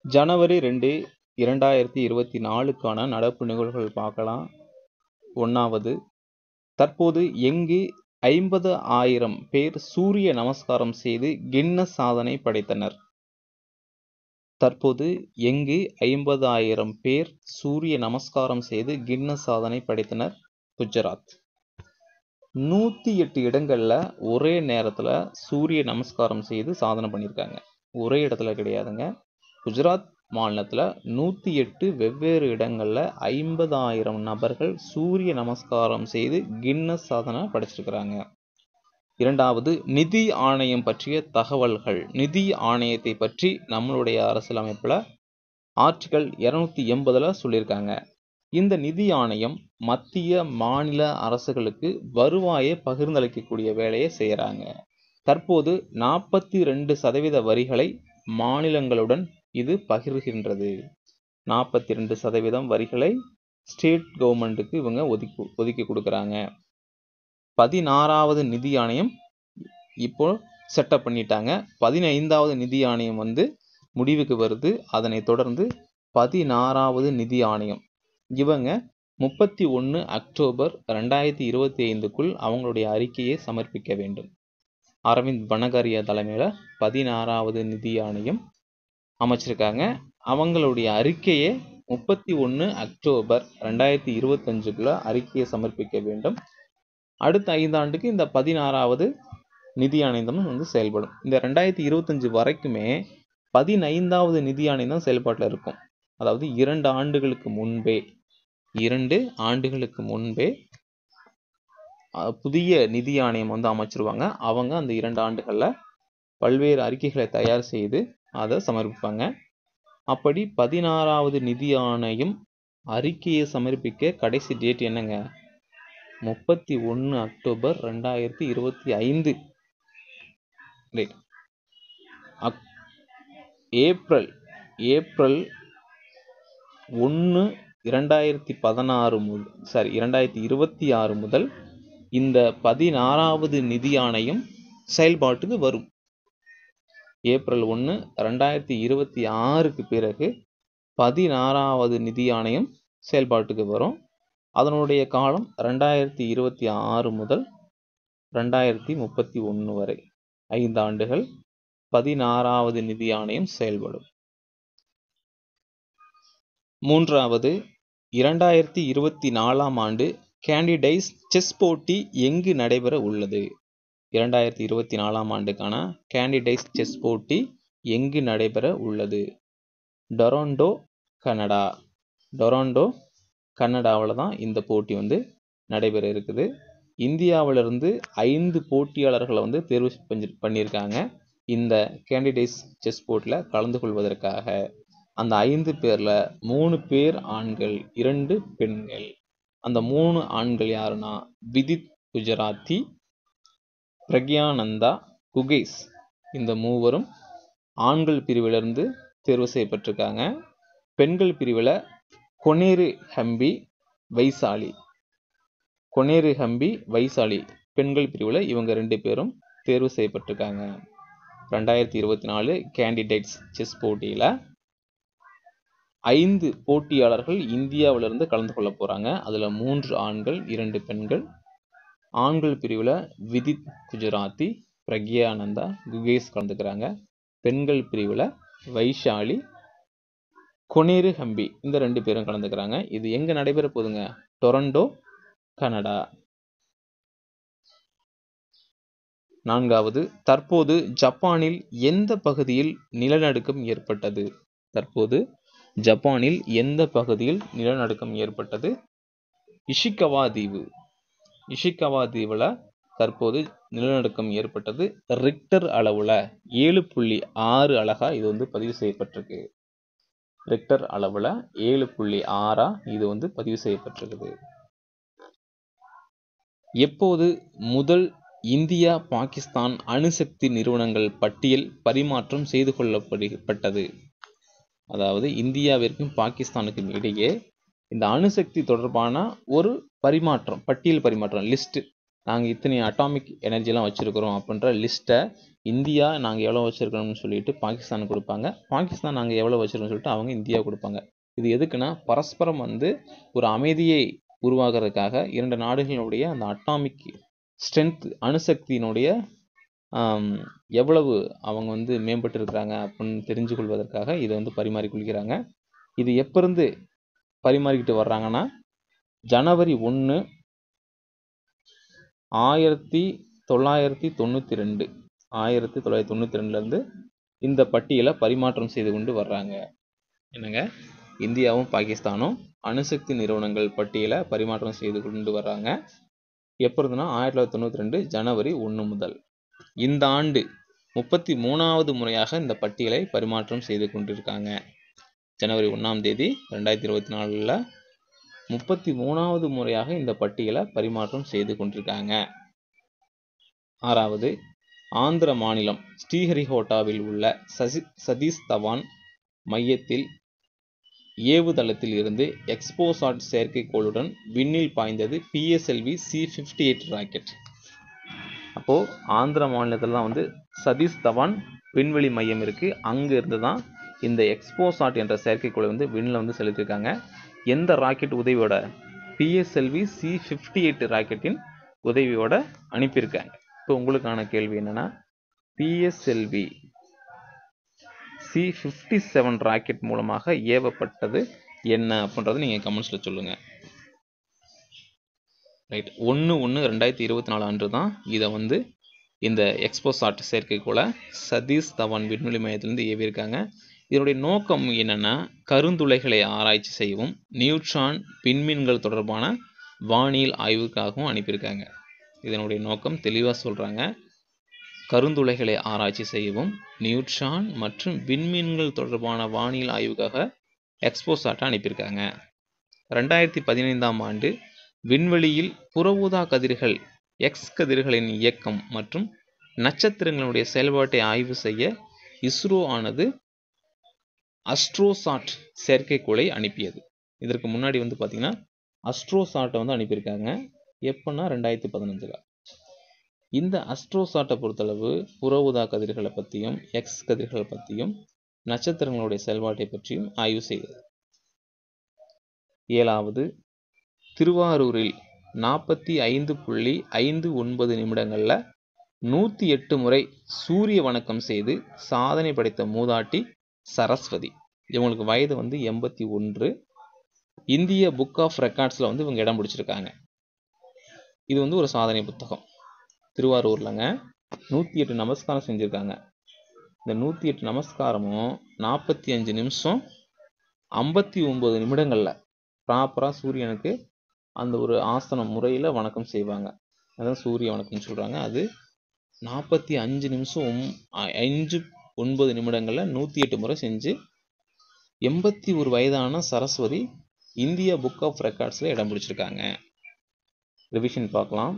ஜனவரி ரெண்டு இரண்டாயிரத்தி இருபத்தி நாலுக்கான நடப்பு நிகழ்வுகள் பார்க்கலாம் ஒன்றாவது தற்போது எங்கு ஐம்பது ஆயிரம் பேர் சூரிய நமஸ்காரம் செய்து கின்னஸ் சாதனை படைத்தனர் தற்போது எங்கு ஐம்பதாயிரம் பேர் சூரிய நமஸ்காரம் செய்து கின்னஸ் சாதனை படைத்தனர் குஜராத் நூற்றி எட்டு இடங்களில் ஒரே நேரத்தில் சூரிய நமஸ்காரம் செய்து சாதனை பண்ணியிருக்காங்க ஒரே இடத்துல கிடையாதுங்க குஜராத் மாநிலத்தில் நூற்றி எட்டு வெவ்வேறு இடங்களில் ஐம்பதாயிரம் நபர்கள் சூரிய நமஸ்காரம் செய்து கின்னஸ் சாதனை படைச்சிருக்கிறாங்க இரண்டாவது நிதி ஆணையம் பற்றிய தகவல்கள் நிதி ஆணையத்தை பற்றி நம்மளுடைய அரசியலமைப்பில் ஆர்டிகல் இரநூத்தி எண்பதில் சொல்லியிருக்காங்க இந்த நிதி ஆணையம் மத்திய மாநில அரசுகளுக்கு வருவாயை பகிர்ந்தளிக்கக்கூடிய வேலையை செய்கிறாங்க தற்போது நாற்பத்தி ரெண்டு சதவீத வரிகளை மாநிலங்களுடன் இது பகிர்கின்றது நாற்பத்தி ரெண்டு சதவீதம் வரிகளை ஸ்டேட் கவர்மெண்ட்டுக்கு இவங்க ஒதுக்கி ஒதுக்கி கொடுக்குறாங்க பதினாறாவது நிதி ஆணையம் இப்போ செட்டப் பண்ணிட்டாங்க பதினைந்தாவது நிதி ஆணையம் வந்து முடிவுக்கு வருது அதனை தொடர்ந்து பதினாறாவது நிதி ஆணையம் இவங்க முப்பத்தி ஒன்று அக்டோபர் ரெண்டாயிரத்தி இருபத்தி ஐந்துக்குள் அவங்களுடைய அறிக்கையை சமர்ப்பிக்க வேண்டும் அரவிந்த் பனகரியா தலைமையில் பதினாறாவது நிதி ஆணையம் அமைச்சிருக்காங்க அவங்களுடைய அறிக்கையை முப்பத்தி ஒன்று அக்டோபர் ரெண்டாயிரத்தி இருபத்தஞ்சுக்குள்ள அறிக்கையை சமர்ப்பிக்க வேண்டும் அடுத்த ஐந்தாண்டுக்கு இந்த பதினாறாவது நிதி ஆணையம் வந்து செயல்படும் இந்த ரெண்டாயிரத்தி இருபத்தஞ்சு வரைக்குமே பதினைந்தாவது நிதி ஆணையம் செயல்பாட்டில் இருக்கும் அதாவது இரண்டு ஆண்டுகளுக்கு முன்பே இரண்டு ஆண்டுகளுக்கு முன்பே புதிய நிதி ஆணையம் வந்து அமைச்சிருவாங்க அவங்க அந்த இரண்டு ஆண்டுகளில் பல்வேறு அறிக்கைகளை தயார் செய்து அதை சமர்ப்பிப்பாங்க அப்படி பதினாறாவது நிதி ஆணையம் அறிக்கையை சமர்ப்பிக்க கடைசி டேட் என்னங்க முப்பத்தி ஒன்று அக்டோபர் ரெண்டாயிரத்தி இருபத்தி ஐந்து ரைட் அக் ஏப்ரல் ஏப்ரல் ஒன்று இரண்டாயிரத்தி பதினாறு முதல் சாரி இரண்டாயிரத்தி இருபத்தி ஆறு முதல் இந்த பதினாறாவது நிதி ஆணையம் செயல்பாட்டுக்கு வரும் ஏப்ரல் ஒன்று ரெண்டாயிரத்தி இருபத்தி ஆறுக்கு பிறகு பதினாறாவது நிதி ஆணையம் செயல்பாட்டுக்கு வரும் அதனுடைய காலம் ரெண்டாயிரத்தி இருபத்தி ஆறு முதல் ரெண்டாயிரத்தி முப்பத்தி ஒன்று வரை ஐந்து ஆண்டுகள் பதினாறாவது நிதி ஆணையம் செயல்படும் மூன்றாவது இரண்டாயிரத்தி இருபத்தி நாலாம் ஆண்டு கேண்டிடைஸ் செஸ் போட்டி எங்கு நடைபெற உள்ளது இரண்டாயிரத்தி இருபத்தி நாலாம் ஆண்டுக்கான கேண்டிடைஸ் செஸ் போட்டி எங்கு நடைபெற உள்ளது டொராண்டோ கனடா டொராண்டோ கனடாவில் தான் இந்த போட்டி வந்து நடைபெற இருக்குது இந்தியாவிலிருந்து ஐந்து போட்டியாளர்களை வந்து தேர்வு பண்ணி பண்ணியிருக்காங்க இந்த கேண்டிடேட்ஸ் செஸ் போர்ட்டில் கலந்து கொள்வதற்காக அந்த ஐந்து பேரில் மூணு பேர் ஆண்கள் இரண்டு பெண்கள் அந்த மூணு ஆண்கள் யாருன்னா விதித் குஜராத்தி பிரக்யானந்தா குகேஸ் இந்த மூவரும் ஆண்கள் பிரிவிலிருந்து தேர்வு செய்யப்பட்டிருக்காங்க பெண்கள் பிரிவில் கொனேரு ஹம்பி வைசாலி கொனேரு ஹம்பி வைசாலி பெண்கள் பிரிவில் இவங்க ரெண்டு பேரும் தேர்வு செய்யப்பட்டிருக்காங்க ரெண்டாயிரத்தி இருபத்தி நாலு கேண்டிடேட்ஸ் செஸ் போட்டியில் ஐந்து போட்டியாளர்கள் இந்தியாவிலிருந்து கலந்து கொள்ள போகிறாங்க அதில் மூன்று ஆண்கள் இரண்டு பெண்கள் ஆண்கள் பிரிவில் விதித் குஜராத்தி பிரக்யானந்தா குகேஷ் கலந்துக்கிறாங்க பெண்கள் பிரிவில் வைஷாலி கொனேரு ஹம்பி இந்த ரெண்டு பேரும் கலந்துக்கிறாங்க இது எங்கே நடைபெற போகுதுங்க டொரண்டோ கனடா நான்காவது தற்போது ஜப்பானில் எந்த பகுதியில் நிலநடுக்கம் ஏற்பட்டது தற்போது ஜப்பானில் எந்த பகுதியில் நிலநடுக்கம் ஏற்பட்டது இஷிகவா தீவு இஷிகவா தீவில் தற்போது நிலநடுக்கம் ஏற்பட்டது ரிக்டர் அளவில் ஏழு புள்ளி ஆறு அழகா இது வந்து பதிவு செய்யப்பட்டிருக்கு ரிக்டர் அளவில் ஏழு புள்ளி ஆறா இது வந்து பதிவு செய்யப்பட்டிருக்குது எப்போது முதல் இந்தியா பாகிஸ்தான் அணுசக்தி நிறுவனங்கள் பட்டியல் பரிமாற்றம் செய்து கொள்ளப்பட்டது அதாவது இந்தியாவிற்கும் பாகிஸ்தானுக்கும் இடையே இந்த அணுசக்தி தொடர்பான ஒரு பரிமாற்றம் பட்டியல் பரிமாற்றம் லிஸ்ட் நாங்கள் இத்தனை அட்டாமிக் எனர்ஜிலாம் வச்சுருக்கிறோம் அப்படின்ற லிஸ்ட்டை இந்தியா நாங்கள் எவ்வளோ வச்சுருக்கோம்னு சொல்லிட்டு பாகிஸ்தானுக்கு கொடுப்பாங்க பாகிஸ்தான் நாங்கள் எவ்வளோ வச்சுருக்கோம்னு சொல்லிட்டு அவங்க இந்தியா கொடுப்பாங்க இது எதுக்குன்னா பரஸ்பரம் வந்து ஒரு அமைதியை உருவாக்குறதுக்காக இரண்டு நாடுகளுடைய அந்த அட்டாமிக் ஸ்ட்ரென்த் அணுசக்தியினுடைய ஆம், எவ்வளவு அவங்க வந்து மேம்பட்டு இருக்கிறாங்க அப்படின்னு தெரிஞ்சு கொள்வதற்காக இதை வந்து பரிமாறிக்கொள்கிறாங்க இது எப்போ இருந்து பரிமாறிக்கிட்டு வர்றாங்கன்னா ஜனவரி ஒன்று ஆயிரத்தி தொள்ளாயிரத்தி தொண்ணூற்றி ரெண்டு ஆயிரத்தி தொள்ளாயிரத்தி தொண்ணூற்றி ரெண்டுலேருந்து இந்த பட்டியலை பரிமாற்றம் செய்து கொண்டு வர்றாங்க என்னங்க இந்தியாவும் பாகிஸ்தானும் அணுசக்தி நிறுவனங்கள் பட்டியலை பரிமாற்றம் செய்து கொண்டு வர்றாங்க எப்போ இருந்துன்னா ஆயிரத்தி தொள்ளாயிரத்தி தொண்ணூற்றி ரெண்டு ஜனவரி ஒன்று முதல் இந்த ஆண்டு முப்பத்தி மூணாவது முறையாக இந்த பட்டியலை பரிமாற்றம் செய்து கொண்டிருக்காங்க ஜனவரி ஒன்றாம் தேதி ரெண்டாயிரத்தி இருபத்தி நாலில் முப்பத்தி மூணாவது முறையாக இந்த பட்டியலை பரிமாற்றம் செய்து கொண்டிருக்காங்க ஆறாவது ஆந்திர மாநிலம் ஸ்ரீஹரிகோட்டாவில் உள்ள சசி சதீஷ் தவான் மையத்தில் ஏவுதளத்தில் இருந்து எக்ஸ்போசாட் செயற்கைக்கோளுடன் விண்ணில் பாய்ந்தது PSLV C fifty eight rocket அப்போது ஆந்திர மாநிலத்தில் தான் வந்து சதீஷ் தவான் விண்வெளி மையம் இருக்குது அங்கே இருந்து தான் இந்த எக்ஸ்போசாட் என்ற செயற்கைக்கோளை வந்து விண்ணில் வந்து செலுத்தியிருக்காங்க எந்த ராக்கெட் உதவியோட பிஎஸ்எல்வி சி ஃபிஃப்டி எயிட் ராக்கெட்டின் உதவியோட அனுப்பியிருக்காங்க இப்போ உங்களுக்கான கேள்வி என்னன்னா PSLV C fifty seven rocket மூலமாக ஏவப்பட்டது என்ன அப்படின்றத நீங்கள் கமெண்ட்ஸில் சொல்லுங்கள் ரைட் ஒன்று ஒன்று ரெண்டாயிரத்தி இருபத்தி நாலு அன்று தான் இதை வந்து இந்த எக்ஸ்போசாட் செயற்கைக்கோளை சதீஷ் தவான் விண்வெளி மையத்திலிருந்து ஏவியிருக்காங்க இதனுடைய நோக்கம் என்னன்னா கருந்துளைகளை ஆராய்ச்சி செய்யவும் நியூட்ரான் விண்மீன்கள் தொடர்பான வானியல் ஆய்வுக்காகவும் அனுப்பியிருக்காங்க இதனுடைய நோக்கம் தெளிவாக சொல்கிறாங்க கருந்துளைகளை ஆராய்ச்சி செய்யவும் நியூட்ரான் மற்றும் விண்மீன்கள் தொடர்பான வானியல் ஆய்வுக்காக எக்ஸ்போசாட்டை அனுப்பியிருக்காங்க ரெண்டாயிரத்தி பதினைந்தாம் ஆண்டு விண்வெளியில் புற ஊதா கதிர்கள் எக்ஸ் கதிர்களின் இயக்கம் மற்றும் நட்சத்திரங்களுடைய செயல்பாட்டை ஆய்வு செய்ய இஸ்ரோ ஆனது அஸ்ட்ரோசாட் செயற்கைக்கோளை அனுப்பியது இதற்கு முன்னாடி வந்து பார்த்தீங்கன்னா அஸ்ட்ரோசாட்டை வந்து அனுப்பியிருக்காங்க எப்போன்னா ரெண்டாயிரத்தி பதினஞ்சில் இந்த அஸ்ட்ரோசாட்டை பொறுத்தளவு புற ஊதா கதிர்களை பற்றியும் எக்ஸ் கதிர்களை பற்றியும் நட்சத்திரங்களுடைய செயல்பாட்டை பற்றியும் ஆய்வு செய்தது ஏழாவது திருவாரூரில் நாற்பத்தி ஐந்து புள்ளி ஐந்து ஒன்பது நிமிடங்களில் நூற்றி எட்டு முறை சூரிய வணக்கம் செய்து சாதனை படைத்த மூதாட்டி சரஸ்வதி இவங்களுக்கு வயது வந்து எண்பத்தி ஒன்று இந்திய புக் ஆஃப் ரெக்கார்ட்ஸில் வந்து இவங்க இடம் பிடிச்சிருக்காங்க இது வந்து ஒரு சாதனை புத்தகம் திருவாரூர்லங்க நூற்றி எட்டு நமஸ்காரம் செஞ்சுருக்காங்க இந்த நூற்றி எட்டு நமஸ்காரமும் நாற்பத்தி அஞ்சு நிமிஷம் ஐம்பத்தி ஒம்பது நிமிடங்களில் ப்ராப்பராக சூரியனுக்கு அந்த ஒரு ஆசனம் முறையில் வணக்கம் செய்வாங்க அதான் சூரிய வணக்கம்னு சொல்கிறாங்க அது நாற்பத்தி அஞ்சு நிமிஷம் ஒம்- அ- அஞ்சு ஒன்பது நிமிடங்களில் நூற்றி எட்டு முறை செஞ்சு எண்பத்தி ஒரு வயதான சரஸ்வதி இந்திய புக் ஆஃப் ரெக்கார்ட்ஸில் இடம் பிடிச்சிருக்காங்க ரிவிஷன் பார்க்கலாம்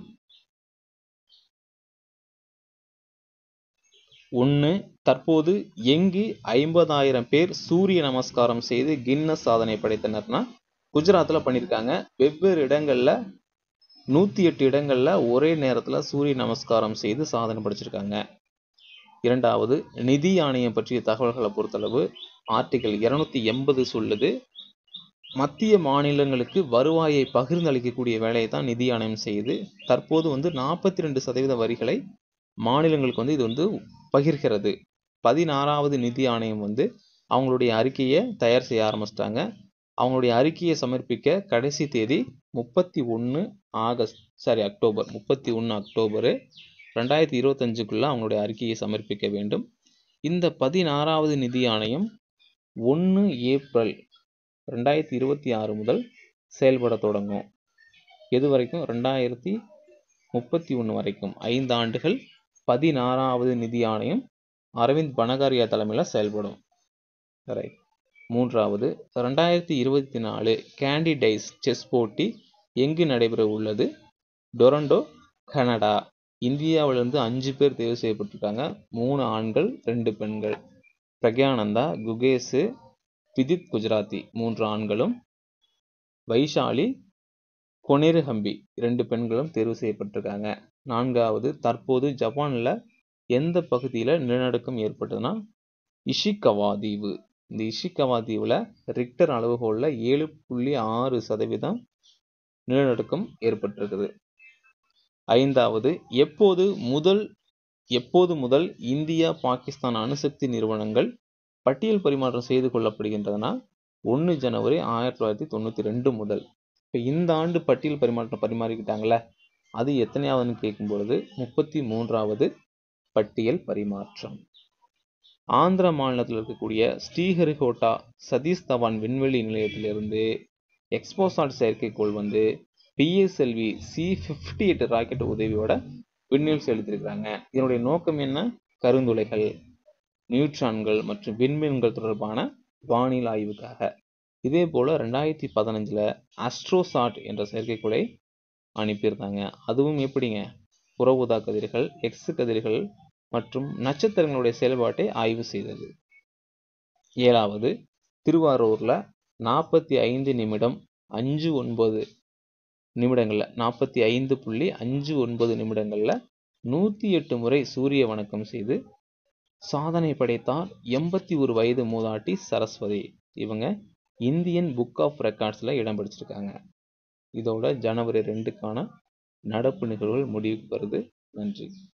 ஒன்று தற்போது எங்கு ஐம்பதாயிரம் பேர் சூரிய நமஸ்காரம் செய்து கின்னஸ் சாதனை படைத்தனர்னா குஜராத்தில் பண்ணியிருக்காங்க வெவ்வேறு இடங்களில் நூற்றி எட்டு இடங்களில் ஒரே நேரத்தில் சூரிய நமஸ்காரம் செய்து சாதனை படைச்சிருக்காங்க இரண்டாவது நிதி ஆணையம் பற்றிய தகவல்களை பொறுத்தளவு ஆர்டிகல் இருநூத்தி எண்பது சொல்லுது மத்திய மாநிலங்களுக்கு வருவாயை பகிர்ந்தளிக்கக்கூடிய வேலையை தான் நிதி ஆணையம் செய்யுது தற்போது வந்து நாற்பத்தி ரெண்டு சதவீத வரிகளை மாநிலங்களுக்கு வந்து இது வந்து பகிர்கிறது பதினாறாவது நிதி ஆணையம் வந்து அவங்களுடைய அறிக்கையை தயார் செய்ய ஆரம்பிச்சிட்டாங்க அவங்களுடைய அறிக்கையை சமர்ப்பிக்க கடைசி தேதி முப்பத்தி ஒன்று ஆகஸ்ட் சாரி அக்டோபர் முப்பத்தி ஒன்று அக்டோபரு ரெண்டாயிரத்தி இருபத்தஞ்சுக்குள்ளே அவங்களுடைய அறிக்கையை சமர்ப்பிக்க வேண்டும் இந்த பதினாறாவது நிதி ஆணையம் ஒன்று ஏப்ரல் ரெண்டாயிரத்தி இருபத்தி ஆறு முதல் செயல்பட தொடங்கும் எது வரைக்கும் ரெண்டாயிரத்தி முப்பத்தி ஒன்று வரைக்கும் ஐந்து ஆண்டுகள் பதினாறாவது நிதி ஆணையம் அரவிந்த் பனகாரியா தலைமையில் செயல்படும் ரைட் மூன்றாவது ரெண்டாயிரத்தி இருபத்தி நாலு கேண்டிடைஸ் செஸ் போட்டி எங்கு நடைபெற உள்ளது டொரண்டோ கனடா இந்தியாவிலிருந்து அஞ்சு பேர் தேர்வு செய்யப்பட்டிருக்காங்க மூணு ஆண்கள் ரெண்டு பெண்கள் பிரக்யானந்தா குகேஷு விதித் குஜராத்தி மூன்று ஆண்களும் வைஷாலி கொனேரு ஹம்பி இரண்டு பெண்களும் தேர்வு செய்யப்பட்டிருக்காங்க நான்காவது தற்போது ஜப்பான்ல எந்த பகுதியில் நிலநடுக்கம் ஏற்பட்டதுன்னா இஷிகவா தீவு இந்த இஷிகவா தீவில் ரிக்டர் அளவுகோலில் ஏழு புள்ளி ஆறு சதவீதம் நிலநடுக்கம் ஏற்பட்டிருக்குது ஐந்தாவது எப்போது முதல் எப்போது முதல் இந்தியா பாகிஸ்தான் அணுசக்தி நிறுவனங்கள் பட்டியல் பரிமாற்றம் செய்து கொள்ளப்படுகின்றதுன்னா ஒன்று ஜனவரி ஆயிரத்தி தொள்ளாயிரத்தி தொண்ணூற்றி ரெண்டு முதல் இப்போ இந்த ஆண்டு பட்டியல் பரிமாற்றம் பரிமாறிக்கிட்டாங்களே அது எத்தனையாவதுன்னு கேட்கும் பொழுது முப்பத்தி மூன்றாவது பட்டியல் பரிமாற்றம் ஆந்திர மாநிலத்தில் இருக்கக்கூடிய ஸ்ரீஹரிகோட்டா சதீஷ் தவான் விண்வெளி நிலையத்திலிருந்து எக்ஸ்போசாட் செயற்கைக்கோள் வந்து பிஎஸ்எல்வி சி ஃபிஃப்டி எட்டு ராக்கெட் உதவியோட விண்ணில் செலுத்தியிருக்கிறாங்க இதனுடைய நோக்கம் என்ன கருந்துளைகள் நியூட்ரான்கள் மற்றும் விண்மீன்கள் தொடர்பான வானிலை ஆய்வுக்காக இதே போல் ரெண்டாயிரத்தி பதினஞ்சில் அஸ்ட்ரோசாட் என்ற செயற்கைக்கோளை அனுப்பியிருந்தாங்க அதுவும் எப்படிங்க புற ஊதா கதிர்கள் எக்ஸ் கதிர்கள் மற்றும் நட்சத்திரங்களுடைய செயல்பாட்டை ஆய்வு செய்தது ஏழாவது திருவாரூரில் நாற்பத்தி ஐந்து நிமிடம் அஞ்சு ஒன்பது நிமிடங்களில் நாற்பத்தி ஐந்து புள்ளி அஞ்சு ஒன்பது நிமிடங்களில் நூற்றி எட்டு முறை சூரிய வணக்கம் செய்து சாதனை படைத்தார் எண்பத்தி ஒரு வயது மூதாட்டி சரஸ்வதி இவங்க இந்தியன் புக் ஆஃப் ரெக்கார்ட்ஸில் இடம் பிடிச்சிருக்காங்க இதோட ஜனவரி ரெண்டுக்கான நடப்பு நிகழ்வுகள் முடிவுக்கு வருது நன்றி